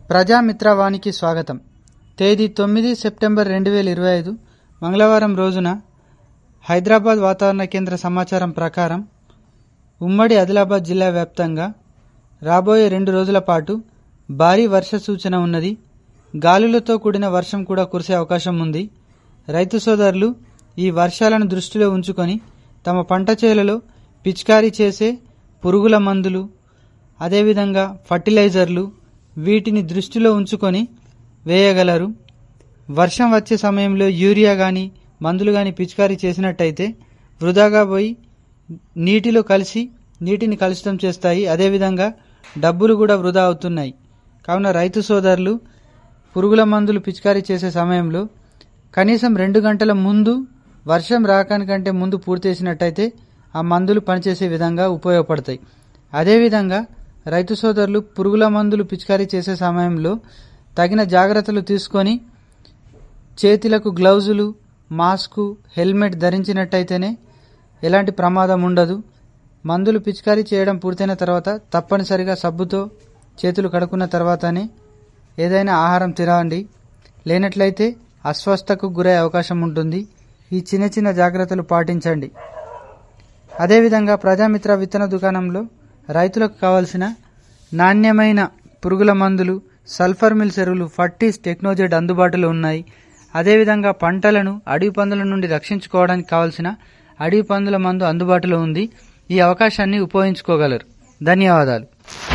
ప్రజామిత్రవానికి స్వాగతం తేదీ తొమ్మిది సెప్టెంబర్ రెండు వేల ఇరవై ఐదు మంగళవారం రోజున హైదరాబాద్ వాతావరణ కేంద్ర సమాచారం ప్రకారం ఉమ్మడి ఆదిలాబాద్ జిల్లా వ్యాప్తంగా రాబోయే రెండు రోజుల పాటు భారీ వర్ష సూచన ఉన్నది గాలులతో కూడిన వర్షం కూడా కురిసే అవకాశం ఉంది రైతు సోదరులు ఈ వర్షాలను దృష్టిలో ఉంచుకొని తమ పంట చేలలో పిచికారీ చేసే పురుగుల మందులు అదేవిధంగా ఫర్టిలైజర్లు వీటిని దృష్టిలో ఉంచుకొని వేయగలరు వర్షం వచ్చే సమయంలో యూరియా కానీ మందులు కానీ పిచికారీ చేసినట్టయితే వృధాగా పోయి నీటిలో కలిసి నీటిని కలుషితం చేస్తాయి అదేవిధంగా డబ్బులు కూడా వృధా అవుతున్నాయి కావున రైతు సోదరులు పురుగుల మందులు పిచికారీ చేసే సమయంలో కనీసం రెండు గంటల ముందు వర్షం రాకనికంటే ముందు పూర్తి చేసినట్టయితే ఆ మందులు పనిచేసే విధంగా ఉపయోగపడతాయి అదేవిధంగా రైతు సోదరులు పురుగుల మందులు పిచికారీ చేసే సమయంలో తగిన జాగ్రత్తలు తీసుకొని చేతులకు గ్లౌజులు మాస్కు హెల్మెట్ ధరించినట్టయితేనే ఎలాంటి ప్రమాదం ఉండదు మందులు పిచికారీ చేయడం పూర్తయిన తర్వాత తప్పనిసరిగా సబ్బుతో చేతులు కడుక్కున్న తర్వాతనే ఏదైనా ఆహారం తినండి లేనట్లయితే అస్వస్థకు గురయ్యే అవకాశం ఉంటుంది ఈ చిన్న చిన్న జాగ్రత్తలు పాటించండి అదేవిధంగా ప్రజామిత్ర విత్తన దుకాణంలో రైతులకు కావలసిన నాణ్యమైన పురుగుల మందులు సల్ఫర్ మిల్ ఎరువులు ఫర్టీస్ టెక్నోజెడ్ అందుబాటులో ఉన్నాయి అదేవిధంగా పంటలను అడవి పందుల నుండి రక్షించుకోవడానికి కావలసిన అడవి పందుల మందు అందుబాటులో ఉంది ఈ అవకాశాన్ని ఉపయోగించుకోగలరు ధన్యవాదాలు